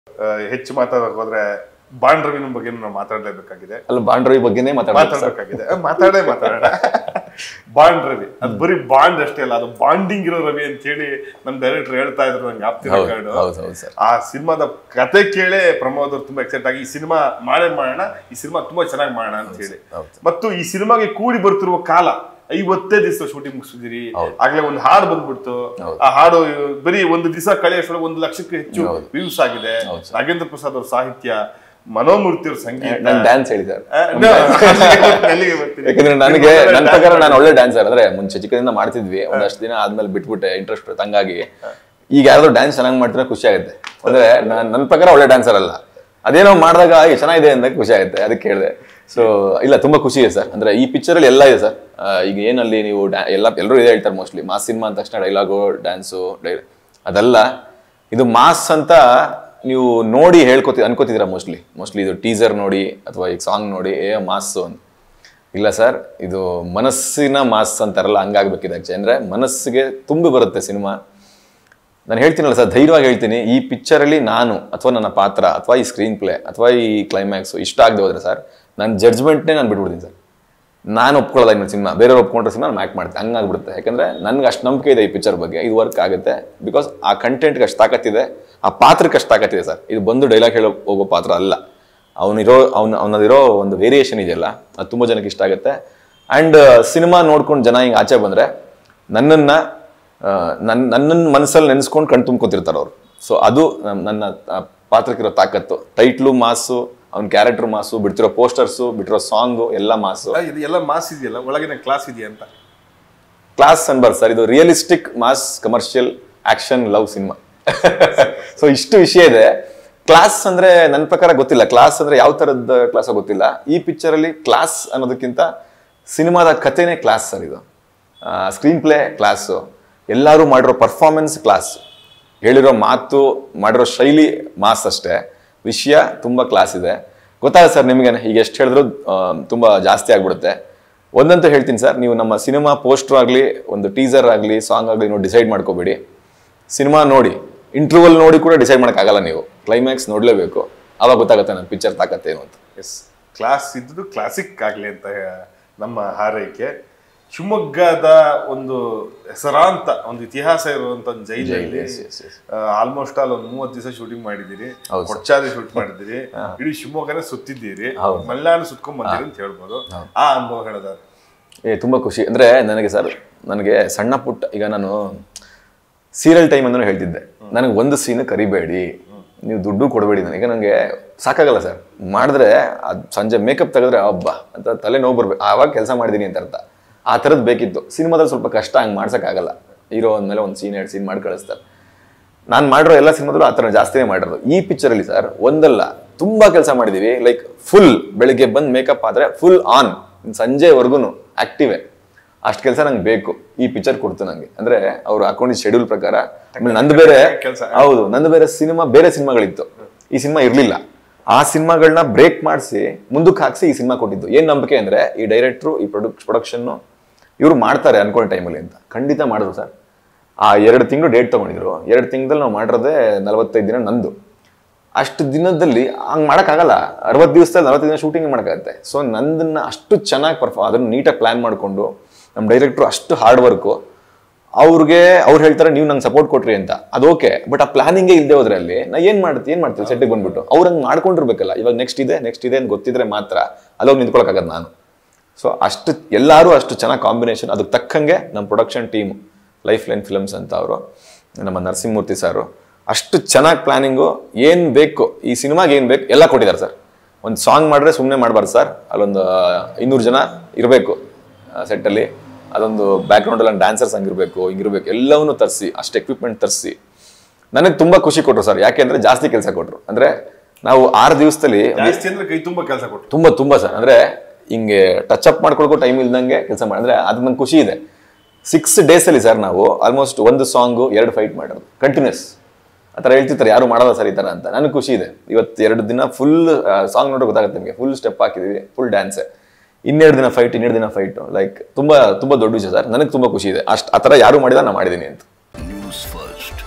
ಆ, ಹೆಚ್ಚು ಮಾತಾಡಕ್ ಹೋದ್ರೆ ಬಾಂಡ್ ರವಿನ ಬಗ್ಗೆ ನಾವು ಮಾತಾಡ್ಲೇಬೇಕಾಗಿದೆ ಅಲ್ಲ ಬಾಂಡ್ರವಿ ಬಗ್ಗೆನೇ ಮಾತಾಡ್ಬೇಕು ಸರ್ ಮಾತಾಡ್ಬೇಕಾಗಿದೆ ಆ, ಮಾತಾಡೇ ಮಾತಾಡೋಣ ಬಾಂಡ್ ರವಿ ಅದು ಬರೀ ಬಾಂಡ್ ಅಷ್ಟೇ ಅಲ್ಲ ಅದು ಬಾಂಡಿಂಗ್ ಇರೋ ರವಿ ಅಂತ ಹೇಳಿ ನಮ್ ಡೈರೆಕ್ಟರ್ ಹೇಳ್ತಾ ಇದ್ರು ನಂಗೆ ಆಪ್ತಿರೋ ಹೌದು ಕಾರ್ಡು ಹೌದು ಹೌದು ಸರ್ ಆ ಸಿನಿಮಾದ ಕತೆ ಕೇಳೇ ಪ್ರಮೋದ್ ಅವ್ರು ತುಂಬಾ ಎಕ್ಸೈಟ್ ಆಗಿ ಈ ಸಿನಿಮಾ ಮಾಡೇ ಮಾಡೋಣ ಈ ಸಿನಿಮಾ ತುಂಬಾ ಚೆನ್ನಾಗಿ ಮಾಡೋಣ ಅಂತ ಹೇಳಿ ಹೌದು. ಮತ್ತು ಈ ಸಿನಿಮಾಗೆ ಕೂಡಿ ಬರ್ತಿರುವ ಕಾಲ ಐವತ್ತೇ ದಿವಸ ಶೂಟಿಂಗ್ ಮುಗಿಸಿದಿರಿ ಹೌದು. ಆಗ್ಲೇ ಒಂದು ಹಾಡು ಬಂದ್ಬಿಟ್ಟು ಹೌದು. ಆ ಹಾಡು ಬರೀ ಒಂದು ದಿವಸ ಕಳೆಯೋಷ್ಟೊಳಗೆ ಒಂದು ಲಕ್ಷಕ್ಕೆ ಹೆಚ್ಚು ಹೌದು. ವ್ಯೂಸ್ ಆಗಿದೆ ಹೌದು ಸರ್. ನಾಗೇಂದ್ರ ಪ್ರಸಾದ್ ಅವ್ರ ಸಾಹಿತ್ಯ ಮನೋಮೂರ್ತಿ ಅವ್ರ ಸಂಗೀತ ನಾನು ಡ್ಯಾನ್ಸ್ ಹೇಳಿ ಸರ್ ಆ, no, ಅಲ್ಲಿಗೆ- ಅಲ್ಲಿಗೆ ಬರ್ತೀನಿ. ಯಾಕಂದ್ರೆ ನನಗೆ ನಿಮ್ಮ ನನ್ನ ಪ್ರಕಾರ ನಾನು ಒಳ್ಳೆ ಡ್ಯಾನ್ಸರ್ ಅಂದ್ರೆ ಮುಂಚೆ ಚಿಕ್ಕದಿಂದ ಮಾಡ್ತಿದ್ವಿ ಒಂದಷ್ಟು ದಿನ ಆದ್ಮೇಲೆ ಬಿಟ್ಬಿಟ್ಟೆ ಇಂಟ್ರೆಸ್ಟ್ ಹಂಗಾಗಿ ಈಗ ಯಾರಾದ್ರೂ ಡ್ಯಾನ್ಸ್ ಚೆನ್ನಾಗಿ ಮಾಡ್ತಾರೆ ಖುಷಿ ಆಗುತ್ತೆ ಅಂದ್ರೆ ನಾನ್- ನನ್ನ ಪ್ರಕಾರ ಒಳ್ಳೆ ಡ್ಯಾನ್ಸರ್ ಅಲ್ಲ ಅದೇನೋ ಮಾಡಿದಾಗ "ಏ, ಚೆನ್ನಾಗಿದೆ ಅಂದಾಗ ಖುಷಿ ಆಗುತ್ತೆ ಅದಕ್ಕೆ ಕೇಳಿದೆ ಸೊ ಇಲ್ಲ ತುಂಬಾ ಖುಷಿ ಇದೆ ಸರ್ ಅಂದ್ರೆ ಈ ಪಿಕ್ಚರ್ ಅಲ್ಲಿ ಎಲ್ಲ ಇದೆ ಸರ್ ಈಗ ಏನಲ್ಲಿ ನೀವು ಡ್ಯಾ- ಎಲ್ಲ ಎಲ್ಲರೂ ಇದೇ ಹೇಳ್ತಾರೆ ಮೋಸ್ಟ್ಲಿ ಮಾಸ್ ಸಿನಿಮಾ ಅಂದ ತಕ್ಷಣ ಡೈಲಾಗು ಡ್ಯಾನ್ಸು ಡೈ ಅದಲ್ಲ ಇದು ಮಾಸ್ ಅಂತ ನೀವು ನೋಡಿ ಹೇಳ್ಕೊತಿ ಅನ್ಕೋತಿದ್ದೀರಾ ಮೋಸ್ಟ್ಲಿ ಮೋಸ್ಟ್ಲಿ ಇದು ಟೀಸರ್ ನೋಡಿ ಅಥವಾ ಈಗ ಸಾಂಗ್ ನೋಡಿ ಏ ಮಾಸ್ಸು ಅಂತ ಇಲ್ಲ ಸರ್ ಇದು ಮನಸ್ಸಿನ ಮಾಸ್ ಅಂತಾರಲ್ಲ ಹಂಗಾಗ್ಬೇಕಿದೆ ಆಕ್ಚುಲಿ ಅಂದ್ರೆ ಮನಸ್ಸಿಗೆ ತುಂಬಿ ಬರುತ್ತೆ ಸಿನಿಮಾ ನಾನು ಹೇಳ್ತೀನಲ್ಲ ಸರ್ ಧೈರ್ಯವಾಗಿ ಹೇಳ್ತೀನಿ ಈ ಪಿಕ್ಚರಲ್ಲಿ ನಾನು ಅಥವಾ ನನ್ನ ಪಾತ್ರ ಅಥವಾ ಈ ಸ್ಕ್ರೀನ್ ಪ್ಲೇ ಅಥವಾ ಈ ಕ್ಲೈಮ್ಯಾಕ್ಸು ಇಷ್ಟ ಆಗದೆ ಹೋದ್ರೆ ಸರ್ ನನ್ನ ಜಡ್ಜ್ಮೆಂಟ್ನೇ ನಾನು ಬಿಟ್ಬಿಡ್ತೀನಿ ಸರ್ ನಾನು ಒಪ್ಕೊಳ್ಳೋದ ಇನ್ನು ಸಿನಿಮಾ ಬೇರೆಯವ್ರು ಒಪ್ಕೊಂಡ್ರೆ ಸಿನಿಮಾ ಮ್ಯಾಕ್ ಮಾಡ್ತೀನಿ ಹಂಗಾಗ್ಬಿಡುತ್ತೆ ಯಾಕಂದ್ರೆ ನನ್ಗೆ ಅಷ್ಟು ನಂಬಿಕೆ ಇದೆ ಈ ಪಿಕ್ಚರ್ ಬಗ್ಗೆ ಇದು ವರ್ಕ್ ಆಗುತ್ತೆ ಬಿಕಾಸ್ ಆ ಕಂಟೆಂಟ್ಗೆ ಅಷ್ಟು ತಾಕತ್ತಿದೆ ಆ ಪಾತ್ರಕ್ಕೆ ಅಷ್ಟು ತಾಕತ್ತಿದೆ ಸರ್ ಇದು ಬಂದು ಡೈಲಾಗ್ ಹೇಳೋ ಹೋಗೋ ಪಾತ್ರ ಅಲ್ಲ ಅವನಿರೋ ಅವ್ನ ಅವನದಿರೋ ಒಂದು ವೇರಿಯೇಷನ್ ಇದೆಯಲ್ಲ ಅದು ತುಂಬ ಜನಕ್ಕೆ ಇಷ್ಟ ಆಗುತ್ತೆ ಆ್ಯಂಡ್ ಸಿನಿಮಾ ನೋಡ್ಕೊಂಡು ಜನ ಹಿಂಗೆ ಆಚೆ ಬಂದರೆ ನನ್ನನ್ನು ನನ್ನ ನನ್ನನ್ನು ಮನಸ್ಸಲ್ಲಿ ನೆನೆಸ್ಕೊಂಡು ಕಣ್ ತುಂಬ್ಕೊತಿರ್ತಾರೆ ಅವರು ಸೊ ಅದು ನನ್- ನನ್ನ ಆ, ಪಾತ್ರಕ್ಕಿರೋ ತಾಕತ್ತು ಟೈಟ್ಲು ಮಾಸು ಅವ್ನ ಕ್ಯಾರೆಕ್ಟರ್ ಮಾಸು ಬಿಡ್ತಿರೋ ಪೋಸ್ಟರ್ಸು ಬಿಟ್ಟಿರೋ ಸಾಂಗು ಎಲ್ಲ ಮಾಸು ಆ, ಇದು ಎಲ್ಲ ಮಾಸ್ ಇದೆಯಲ್ಲ ಒಳಗಿನ ಕ್ಲಾಸ್ ಇದೆಯಾ ಅಂತ ಕ್ಲಾಸ್ ಅನ್ಬಾರ್ದು ಸರ್ ಇದು realistic mass commercial action love cinema so ಇಷ್ಟು ವಿಷಯ ಇದೆ ಕ್ಲಾಸ್ ಅಂದ್ರೆ ನನ್ನ ಪ್ರಕಾರ ಗೊತ್ತಿಲ್ಲ ಕ್ಲಾಸ್ ಅಂದ್ರೆ ಯಾವ ತರದ ಕ್ಲಾಸ್ ಗೊತ್ತಿಲ್ಲ ಈ ಪಿಕ್ಚರ್ ಅಲ್ಲಿ ಕ್ಲಾಸ್ ಅನ್ನೋದಕ್ಕಿಂತ ಸಿನಿಮಾದ ಕಥೆನೇ ಕ್ಲಾಸ್ ಸರ್ ಇದು ಸ್ಕ್ರೀನ್ ಪ್ಲೇ ಕ್ಲಾಸು ಎಲ್ಲರೂ ಮಾಡಿರೋ ಪರ್ಫಾರ್ಮೆನ್ಸ್ ಕ್ಲಾಸ್ ಹೇಳಿರೋ ಮಾತು ಮಾಡಿರೋ ಶೈಲಿ ಮಾಸ್ ಅಷ್ಟೇ ವಿಷಯ ತುಂಬ ಕ್ಲಾಸ್ ಇದೆ ಗೊತ್ತಾಗುತ್ತೆ ಸರ್ ನಿಮಗೆ ಈಗ ಎಷ್ಟು ಹೇಳಿದ್ರು ಆ, ತುಂಬ ಜಾಸ್ತಿ ಆಗ್ಬಿಡುತ್ತೆ ಒಂದಂತೂ ಹೇಳ್ತೀನಿ ಸರ್ ನೀವು ನಮ್ಮ ಸಿನಿಮಾ ಪೋಸ್ಟರ್ ಆಗಲಿ ಒಂದು ಟೀಸರ್ ಆಗಲಿ ಸಾಂಗ್ ಆಗಲಿ ನೋಡಿ ಡಿಸೈಡ್ ಮಾಡ್ಕೋಬೇಡಿ ಸಿನಿಮಾ ನೋಡಿ ಇಂಟರ್ವಲ್ ನೋಡಿ ಕೂಡ ಡಿಸೈಡ್ ಮಾಡೋಕ್ಕಾಗಲ್ಲ ನೀವು ಕ್ಲೈಮ್ಯಾಕ್ಸ್ ನೋಡಲೇಬೇಕು ಆವಾಗ ಗೊತ್ತಾಗುತ್ತೆ ನನ್ನ ಪಿಕ್ಚರ್ ತಾಕತ್ತೇನು ಅಂತ ಎಸ್ ಕ್ಲಾಸ್ ಇದ್ದು ಕ್ಲಾಸಿಕ್ ಆಗ್ಲಿ ಅಂತ ನಮ್ಮ ಹಾರೈಕೆ ಶಿವಮೊಗ್ಗದ ಒಂದು ಹೆಸರಾಂತ ಒಂದು ಇತಿಹಾಸ ಇರುವಂತ ಒಂದು ಜೈಲಲ್ಲಿ yes, yes, yes. Almost all ಒಂದು ಮೂವತ್ತು ದಿವಸ ಶೂಟಿಂಗ್ ಮಾಡಿದ್ದೀರಿ ಹೌದು sir. ಕೊಚ್ಚಾದಿ ಶೂಟ್ ಮಾಡಿದ್ದೀರಿ ಇಡೀ ಶಿವಮೊಗ್ಗನೇ ಸುತ್ತಿದ್ದೀರಿ ಹೌದು. ಮಲ್ನಾಡು ಸುತ್ಕೊಂಡ್ ಬಂದಿರಿ ಅಂತ ಹೇಳ್ಬೋದು ಆ ಅನುಭವ ಹೇಳೋದಾದ್ರೆ ಏ ತುಂಬ ಖುಷಿ ಅಂದರೆ ನನಗೆ ಸರ್ ನನಗೆ ಸಣ್ಣ ಪುಟ್ಟ ಈಗ ನಾನು ಸೀರಿಯಲ್ ಟೈಮ್ ಅಂದ್ರೂ ಹೇಳ್ತಿದ್ದೆ ನನಗೆ ಒಂದು ಸೀನ್ ಕರಿಬೇಡಿ ನೀವು ದುಡ್ಡು ಕೊಡಬೇಡಿ ನನಗೆ ನನಗೆ ಸಾಕಾಗಲ್ಲ ಸರ್ ಮಾಡಿದ್ರೆ ಅದು ಸಂಜೆ ಮೇಕಪ್ ತೆಗೆದ್ರೆ ಹಬ್ಬ ಅಂತ ತಲೆ ನೋವು ಬರ್ಬೇಕು ಆವಾಗ ಕೆಲಸ ಮಾಡಿದ್ದೀನಿ ಅಂತ ಅರ್ಥ ಆ ಥರದ್ದು ಬೇಕಿತ್ತು ಸಿನಿಮಾದಲ್ಲಿ ಸ್ವಲ್ಪ ಕಷ್ಟ ಹಂಗೆ ಮಾಡ್ಸೋಕ್ಕಾಗಲ್ಲ ಹೀರೋ ಅಂದಮೇಲೆ ಒಂದು ಸೀನ್ ಎರಡು ಸೀನ್ ಮಾಡಿ ಕಳಿಸ್ತಾರೆ ನಾನು ಮಾಡಿರೋ ಎಲ್ಲ ಸಿನಿಮಾದಲ್ಲೂ ಆ ಥರ ಜಾಸ್ತಿನೇ ಮಾಡಿರೋದು ಈ ಪಿಕ್ಚರಲ್ಲಿ ಸರ್ ಒಂದಲ್ಲ ತುಂಬಾ ಕೆಲಸ ಮಾಡಿದೀವಿ ಲೈಕ್ ಫುಲ್ ಬೆಳಿಗ್ಗೆ ಬಂದು ಮೇಕಪ್ ಆದ್ರೆ ಫುಲ್ ಆನ್ ಸಂಜೆವರೆಗೂ ಆಕ್ಟಿವೆ ಅಷ್ಟು ಕೆಲಸ ನಂಗೆ ಬೇಕು ಈ ಪಿಕ್ಚರ್ ಕೊಡ್ತು ನಂಗೆ ಅಂದ್ರೆ ಅವ್ರು ಹಾಕೊಂಡಿದ್ದ ಶೆಡ್ಯೂಲ್ ಪ್ರಕಾರ ಆಮೇಲೆ ನಂದು ಬೇರೆ ಕೆಲ್ಸ. ಹೌದು ನಂದು ಬೇರೆ ಸಿನಿಮಾ ಬೇರೆ ಸಿನಿಮಾಗಳಿತ್ತು ಈ ಸಿನಿಮಾ ಇರ್ಲಿಲ್ಲ ಆ ಸಿನಿಮಾಗಳನ್ನ ಬ್ರೇಕ್ ಮಾಡಿಸಿ ಮುಂದಕ್ಕೆ ಹಾಕ್ಸಿ ಈ ಸಿನಿಮಾ ಕೊಟ್ಟಿದ್ದು ಏನ್ ನಂಬಿಕೆ ಅಂದ್ರೆ ಈ ಡೈರೆಕ್ಟ್ರು ಈ ಪ್ರೊಡಕ್ ಪ್ರೊಡಕ್ಷನ್ ಇವ್ರು ಮಾಡ್ತಾರೆ ಅನ್ಕೊಂಡ ಟೈಮಲ್ಲಿ ಅಂತ ಖಂಡಿತ ಮಾಡಿದ್ರು ಸರ್ ಆ ಎರಡು ತಿಂಗಳು ಡೇಟ್ ತಗೊಂಡಿದ್ರು ಎರಡು ತಿಂಗಳಲ್ಲಿ ನಾವು ಮಾಡಿರೋದೇ ನಲವತ್ತೈದು ದಿನ ನಂದು ಅಷ್ಟು ದಿನದಲ್ಲಿ ಹಂಗೆ ಮಾಡೋಕ್ಕಾಗಲ್ಲ ಅರವತ್ತು ದಿವಸದಲ್ಲಿ ನಲವತ್ತು ದಿನ ಶೂಟಿಂಗ್ ಮಾಡೋಕ್ಕಾಗತ್ತೆ ಸೊ ನಂದನ್ನ ಅಷ್ಟು ಚೆನ್ನಾಗಿ ಪರ್ಫಾರ್ಮ್ ಅದನ್ನು ನೀಟಾಗಿ ಪ್ಲ್ಯಾನ್ ಮಾಡಿಕೊಂಡು ನಮ್ಮ ಡೈರೆಕ್ಟ್ರು ಅಷ್ಟು ಹಾರ್ಡ್ ವರ್ಕು ಅವ್ರಿಗೆ ಅವ್ರು ಹೇಳ್ತಾರೆ ನೀವು ನಂಗೆ ಸಪೋರ್ಟ್ ಕೊಟ್ರಿ ಅಂತ ಅದು ಓಕೆ ಬಟ್ ಆ ಪ್ಲಾನಿಂಗೇ ಇಲ್ಲದೆ ಹೋದ್ರೆ ಅಲ್ಲಿ ನಾ ಏನು ಮಾಡ್ತೀನಿ ಏನು ಮಾಡ್ತೀವಿ ಸೆಟ್ಟಿಗೆ ಬಂದ್ಬಿಟ್ಟು ಅವ್ರು ಹಂಗೆ ಮಾಡ್ಕೊಂಡಿರ್ಬೇಕಲ್ಲ ಇವಾಗ ನೆಕ್ಸ್ಟ್ ಇದೆ ನೆಕ್ಸ್ಟ್ ಇದೆ ಅಂತ ಗೊತ್ತಿದ್ರೆ ಮಾತ್ರ ಅಲ್ಲೋಗಿ ನಿಂತ್ಕೊಳಕ್ಕಾಗದು ನಾನು ಸೊ ಅಷ್ಟು ಎಲ್ಲರೂ ಅಷ್ಟು ಚೆನ್ನಾಗಿ ಕಾಂಬಿನೇಷನ್ ಅದಕ್ಕೆ ತಕ್ಕಂಗೆ ನಮ್ಮ production team Lifeline Films ಅಂತ ಅವರು ನಮ್ಮ ನರಸಿಂಹಮೂರ್ತಿ ಸಾರು ಅಷ್ಟು ಚೆನ್ನಾಗಿ ಪ್ಲಾನಿಂಗು ಏನು ಬೇಕು ಈ ಸಿನಿಮಾಗೆ ಏನು ಬೇಕು ಎಲ್ಲ ಕೊಟ್ಟಿದ್ದಾರೆ ಸರ್ ಒಂದು ಸಾಂಗ್ ಮಾಡಿದ್ರೆ ಸುಮ್ಮನೆ ಮಾಡಬಾರ್ದು ಸರ್ ಅಲ್ಲೊಂದು ಇನ್ನೂರು ಜನ ಇರಬೇಕು ಸೆಟ್ಟಲ್ಲಿ ಅದೊಂದು ಬ್ಯಾಕ್ಗ್ರೌಂಡಲ್ಲಿ ಒಂದು ಡ್ಯಾನ್ಸರ್ಸ್ ಹಂಗಿರ್ಬೇಕು ಹಿಂಗಿರ್ಬೇಕು ಎಲ್ಲವನ್ನೂ ತರಿಸಿ ಅಷ್ಟು ಎಕ್ವಿಪ್ಮೆಂಟ್ ತರಿಸಿ ನನಗೆ ತುಂಬ ಖುಷಿ ಕೊಟ್ಟರು ಸರ್ ಯಾಕೆಂದ್ರೆ ಜಾಸ್ತಿ ಕೆಲಸ ಕೊಟ್ಟರು ಅಂದರೆ ನಾವು ಆರು ದಿವಸದಲ್ಲಿ ಜಾಸ್ತಿ ಅಂದ್ರೆ ಕೈ ತುಂಬಾ ಕೆಲಸ ಕೊಟ್ರು ತುಂಬ ತುಂಬ ಸರ್ ಅಂದ್ರೆ ಹಿಂಗೆ ಟಚ್ ಅಪ್ ಮಾಡ್ಕೊಳಕ್ಕೂ ಟೈಮ್ ಇಲ್ದಂಗೆ ಕೆಲಸ ಮಾಡಿ ಅಂದ್ರೆ ಅದು ನಂಗೆ ಖುಷಿ ಇದೆ ಸಿಕ್ಸ್ ಡೇಸಲ್ಲಿ ಸರ್ ನಾವು ಆಲ್ಮೋಸ್ಟ್ ಒಂದು ಸಾಂಗು ಎರಡು ಫೈಟ್ ಮಾಡಿರೋದು ಕಂಟಿನ್ಯೂಸ್ ಆ ಥರ ಹೇಳ್ತಿರ್ತಾರೆ ಯಾರು ಮಾಡಲ್ಲ ಸರ್ ಈ ಥರ ಅಂತ ನನಗೆ ಖುಷಿ ಇದೆ ಇವತ್ತು ಎರಡು ದಿನ ಫುಲ್ ಸಾಂಗ್ ನೋಡೋ ಗೊತ್ತಾಗುತ್ತೆ ನಿಮಗೆ ಫುಲ್ ಸ್ಟೆಪ್ ಹಾಕಿದೀವಿ ಫುಲ್ ಡ್ಯಾನ್ಸೆ ಇನ್ನೆರಡು ದಿನ ಫೈಟ್ ಇನ್ನೆರಡು ದಿನ ಫೈಟು ಲೈಕ್ ತುಂಬ ತುಂಬ ದೊಡ್ಡ ವಿಷಯ ಸರ್ ನನಗೆ ತುಂಬ ಖುಷಿ ಇದೆ ಅಷ್ಟು ಆ ಥರ ಯಾರು ಮಾಡಿಲ್ಲ ನಾನು ಮಾಡಿದ್ದೀನಿ ಅಂತ ನ್ಯೂಸ್ ಫಸ್ಟ್